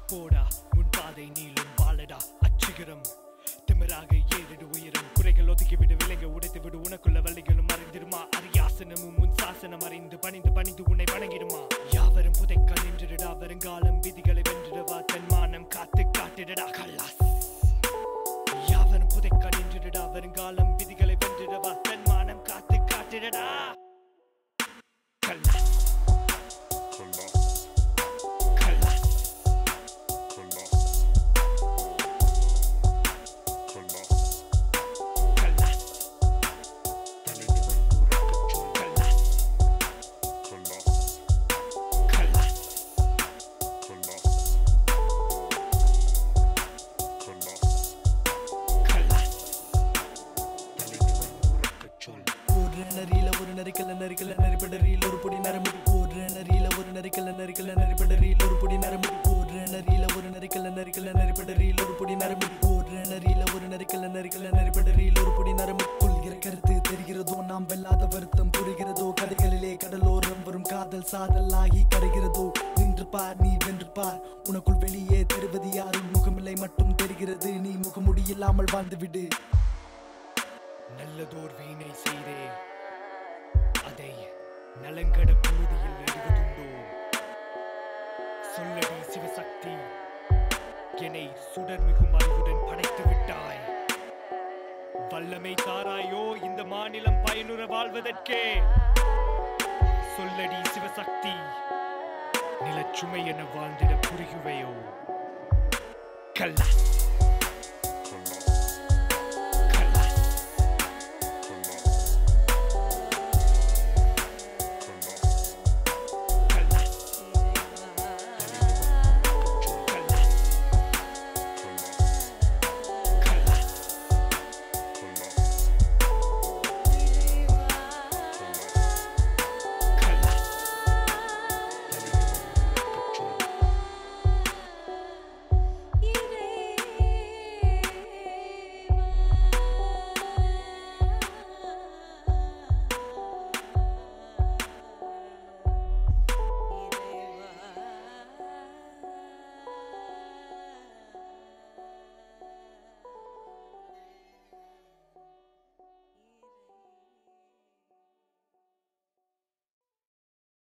போடா முன் பாதை நீளும் வாழடா அச்சிகரம் திமிராக ஏறிடு உயரம் குறைகள் ஒதுக்கி விடு விலங்க உடைத்து விடு உனக்குள்ள வள்ளிகளும் மறைந்திருமா அரியாசனமும் முன் சாசனம் அறிந்து பணிந்து பணிந்து உன்னை வணங்கிடுமா யாவரும் புதைக்க நின்றுடா வருங்காலம் விதிகளை வென்றிடவா தன் மானம் காத்து காட்டிடடா கல்லாஸ் யாவரும் புதைக்க நின்றுடா வருங்காலம் விதிகளை வென்றிடவா தன் மானம் காத்து காட்டிடடா கல்லாஸ் கல்லாஸ் கல்லாஸ் கல்லாஸ் கல்லாஸ் கல்லாஸ் ஒரு நரியில ஒரு நரிக்கல நரிக்கல நரிப்படரியில் ஒரு பொடி நரமுடி ஒரு நரியில ஒரு நரிக்கல நரிக்கல நரிப்படரியில் ஒரு பொடி நரமுடி ஒரு நரியில ஒரு நரிக்கல நரிக்கல நரிப்படரியில் ஒரு பொடி நரமுடி ஒரு நரியில ஒரு நரிக்கல நரிக்கல நரிப்படரியில் ஒரு பொடி நரமுடி கொள்கிற கருத்து தெரிகிறதோ நாம் வெல்லாத வருத்தம் புரிகிறதோ கதைகளிலே கடலோரம் வரும் காதல் சாதல் ஆகி கரைகிறதோ நின்று பார் நீ வென்று பார் உனக்குள் வெளியே தெரிவது யாரும் முகமில்லை மட்டும் தெரிகிறது நீ முகமுடி இல்லாமல் வாழ்ந்துவிடு நல்லதோர் வீணை செய்தே அதை நலங்கட புழுதியில் எழுதுண்டோ சொல்லடி சிவசக்தி என்னை சுடர்மிகும் அறிவுடன் படைத்து விட்டாய் வல்லமை தாராயோ இந்த மாநிலம் பயனுற வாழ்வதற்கே சொல்லடி சிவசக்தி நிலச்சுமை என வாழ்ந்திட புரிகுவையோ கல்லாஸ்